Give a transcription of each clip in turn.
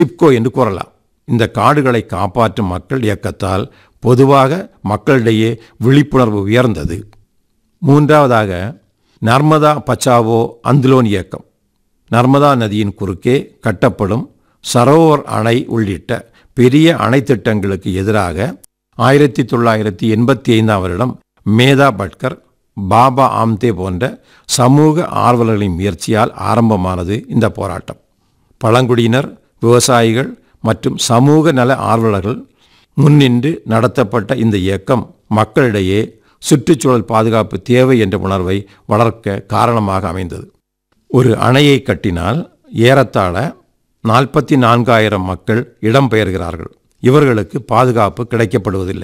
டிப்கோ என்று கூறலாம் இந்த காடுகளை காப்பாற்றும் மக்கள் இயக்கத்தால் பொதுவாக மக்களிடையே விழிப்புணர்வு உயர்ந்தது மூன்றாவதாக நர்மதா பச்சாவோ அந்துலோன் இயக்கம் நர்மதா நதியின் குறுக்கே கட்டப்படும் சரோவர் அணை உள்ளிட்ட பெரிய அணை திட்டங்களுக்கு எதிராக ஆயிரத்தி தொள்ளாயிரத்தி எண்பத்தி ஐந்தாம் வருடம் மேதா பட்கர் பாபா ஆம்தே போன்ற சமூக ஆர்வலர்களின் முயற்சியால் ஆரம்பமானது இந்த போராட்டம் பழங்குடியினர் விவசாயிகள் மற்றும் சமூக நல ஆர்வலர்கள் முன்னின்று நடத்தப்பட்ட இந்த இயக்கம் மக்களிடையே சுற்றுச்சூழல் பாதுகாப்பு தேவை என்ற உணர்வை வளர்க்க காரணமாக அமைந்தது ஒரு அணையை கட்டினால் ஏறத்தாழ நாற்பத்தி நான்காயிரம் மக்கள் இடம்பெயர்கிறார்கள் இவர்களுக்கு பாதுகாப்பு கிடைக்கப்படுவதில்லை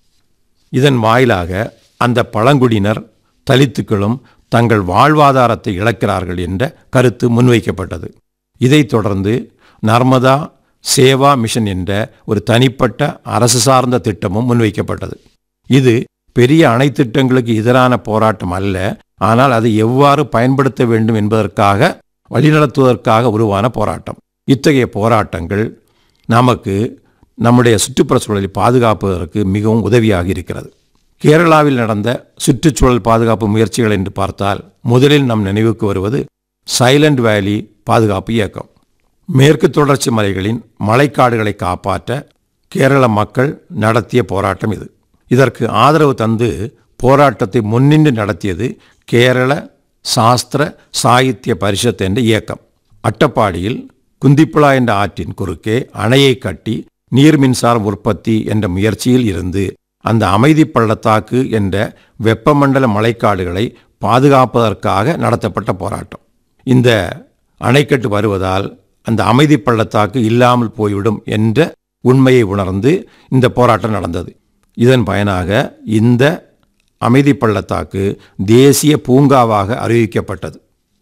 இதன் வாயிலாக அந்த பழங்குடியினர் தலித்துக்களும் தங்கள் வாழ்வாதாரத்தை இழக்கிறார்கள் என்ற கருத்து முன்வைக்கப்பட்டது இதைத் தொடர்ந்து நர்மதா சேவா மிஷன் என்ற ஒரு தனிப்பட்ட அரசு சார்ந்த திட்டமும் முன்வைக்கப்பட்டது இது பெரிய அணை திட்டங்களுக்கு எதிரான போராட்டம் அல்ல ஆனால் அதை எவ்வாறு பயன்படுத்த வேண்டும் என்பதற்காக வழிநடத்துவதற்காக உருவான போராட்டம் இத்தகைய போராட்டங்கள் நமக்கு நம்முடைய சுற்றுப்புற சூழலை பாதுகாப்பதற்கு மிகவும் உதவியாக இருக்கிறது கேரளாவில் நடந்த சுற்றுச்சூழல் பாதுகாப்பு முயற்சிகள் என்று பார்த்தால் முதலில் நம் நினைவுக்கு வருவது சைலண்ட் வேலி பாதுகாப்பு இயக்கம் மேற்கு தொடர்ச்சி மலைகளின் மழைக்காடுகளை காப்பாற்ற கேரள மக்கள் நடத்திய போராட்டம் இது இதற்கு ஆதரவு தந்து போராட்டத்தை முன்னின்று நடத்தியது கேரள சாஸ்திர சாகித்ய பரிஷத் என்ற இயக்கம் அட்டப்பாடியில் குந்திப்புழா என்ற ஆற்றின் குறுக்கே அணையை கட்டி நீர் மின்சார உற்பத்தி என்ற முயற்சியில் இருந்து அந்த அமைதி பள்ளத்தாக்கு என்ற வெப்பமண்டல மழைக்காடுகளை பாதுகாப்பதற்காக நடத்தப்பட்ட போராட்டம் இந்த அணைக்கட்டு வருவதால் அந்த அமைதி பள்ளத்தாக்கு இல்லாமல் போய்விடும் என்ற உண்மையை உணர்ந்து இந்த போராட்டம் நடந்தது இதன் பயனாக இந்த அமைதி பள்ளத்தாக்கு தேசிய பூங்காவாக அறிவிக்கப்பட்டது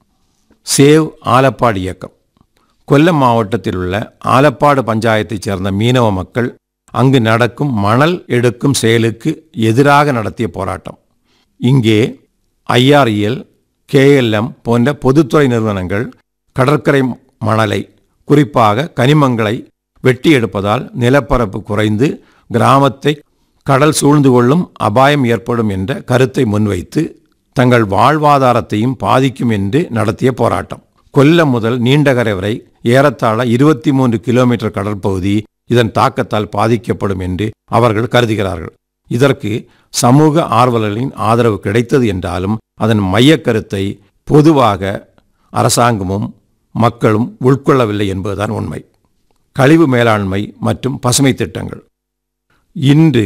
சேவ் ஆலப்பாடு இயக்கம் கொல்லம் மாவட்டத்தில் உள்ள ஆலப்பாடு பஞ்சாயத்தைச் சேர்ந்த மீனவ மக்கள் அங்கு நடக்கும் மணல் எடுக்கும் செயலுக்கு எதிராக நடத்திய போராட்டம் இங்கே ஐஆர்இஎல் கேஎல்எம் போன்ற பொதுத்துறை நிறுவனங்கள் கடற்கரை மணலை குறிப்பாக கனிமங்களை வெட்டி எடுப்பதால் நிலப்பரப்பு குறைந்து கிராமத்தை கடல் சூழ்ந்து கொள்ளும் அபாயம் ஏற்படும் என்ற கருத்தை முன்வைத்து தங்கள் வாழ்வாதாரத்தையும் பாதிக்கும் என்று நடத்திய போராட்டம் கொல்லம் முதல் நீண்டகரை வரை ஏறத்தாழ இருபத்தி மூன்று கிலோமீட்டர் கடற்பகுதி இதன் தாக்கத்தால் பாதிக்கப்படும் என்று அவர்கள் கருதுகிறார்கள் இதற்கு சமூக ஆர்வலர்களின் ஆதரவு கிடைத்தது என்றாலும் அதன் மையக் கருத்தை பொதுவாக அரசாங்கமும் மக்களும் உட்கொள்ளவில்லை என்பதுதான் உண்மை கழிவு மேலாண்மை மற்றும் பசுமை திட்டங்கள் இன்று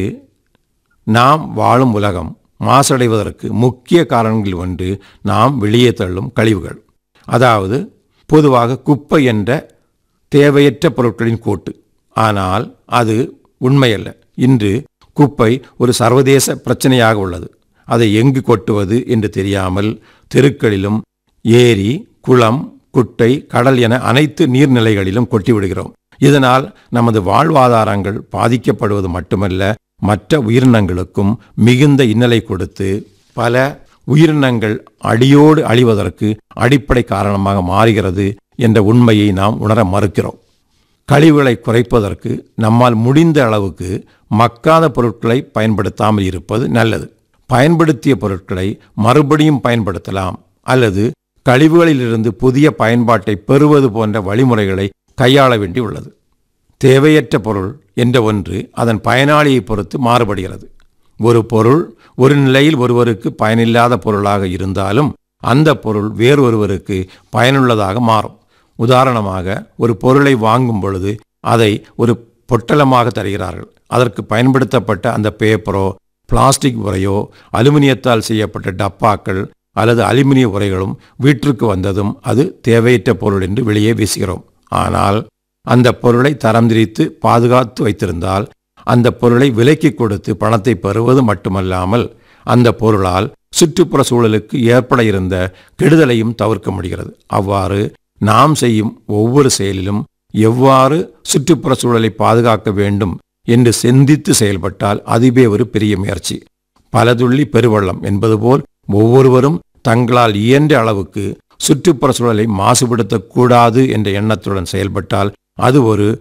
நாம் வாழும் உலகம் மாசடைவதற்கு முக்கிய காரணங்களில் ஒன்று நாம் வெளியே தள்ளும் கழிவுகள் அதாவது பொதுவாக குப்பை என்ற தேவையற்ற பொருட்களின் கூட்டு ஆனால் அது உண்மையல்ல இன்று குப்பை ஒரு சர்வதேச பிரச்சனையாக உள்ளது அதை எங்கு கொட்டுவது என்று தெரியாமல் தெருக்களிலும் ஏரி குளம் குட்டை கடல் என அனைத்து நீர்நிலைகளிலும் கொட்டிவிடுகிறோம் இதனால் நமது வாழ்வாதாரங்கள் பாதிக்கப்படுவது மட்டுமல்ல மற்ற உயிரினங்களுக்கும் மிகுந்த இன்னலை கொடுத்து பல உயிரினங்கள் அடியோடு அழிவதற்கு அடிப்படை காரணமாக மாறுகிறது என்ற உண்மையை நாம் உணர மறுக்கிறோம் கழிவுகளை குறைப்பதற்கு நம்மால் முடிந்த அளவுக்கு மக்காத பொருட்களை பயன்படுத்தாமல் இருப்பது நல்லது பயன்படுத்திய பொருட்களை மறுபடியும் பயன்படுத்தலாம் அல்லது கழிவுகளிலிருந்து புதிய பயன்பாட்டை பெறுவது போன்ற வழிமுறைகளை கையாள வேண்டியுள்ளது தேவையற்ற பொருள் என்ற ஒன்று அதன் பயனாளியை பொறுத்து மாறுபடுகிறது ஒரு பொருள் ஒரு நிலையில் ஒருவருக்கு பயனில்லாத பொருளாக இருந்தாலும் அந்த பொருள் வேறொருவருக்கு பயனுள்ளதாக மாறும் உதாரணமாக ஒரு பொருளை வாங்கும் பொழுது அதை ஒரு பொட்டலமாக தருகிறார்கள் அதற்கு பயன்படுத்தப்பட்ட அந்த பேப்பரோ பிளாஸ்டிக் உரையோ அலுமினியத்தால் செய்யப்பட்ட டப்பாக்கள் அல்லது அலுமினிய உரைகளும் வீட்டிற்கு வந்ததும் அது தேவையற்ற பொருள் என்று வெளியே வீசுகிறோம் ஆனால் அந்த பொருளை தரம் திரித்து பாதுகாத்து வைத்திருந்தால் அந்த பொருளை விலைக்கு கொடுத்து பணத்தை பெறுவது மட்டுமல்லாமல் அந்த பொருளால் சுற்றுப்புற சூழலுக்கு ஏற்பட இருந்த கெடுதலையும் தவிர்க்க முடிகிறது அவ்வாறு நாம் செய்யும் ஒவ்வொரு செயலிலும் எவ்வாறு சுற்றுப்புற சூழலை பாதுகாக்க வேண்டும் என்று சிந்தித்து செயல்பட்டால் அதுவே ஒரு பெரிய முயற்சி பலதுள்ளி பெருவள்ளம் என்பது போல் ஒவ்வொருவரும் தங்களால் இயன்ற அளவுக்கு சுற்றுப்புற சூழலை மாசுபடுத்தக்கூடாது என்ற எண்ணத்துடன் செயல்பட்டால் அது ஒரு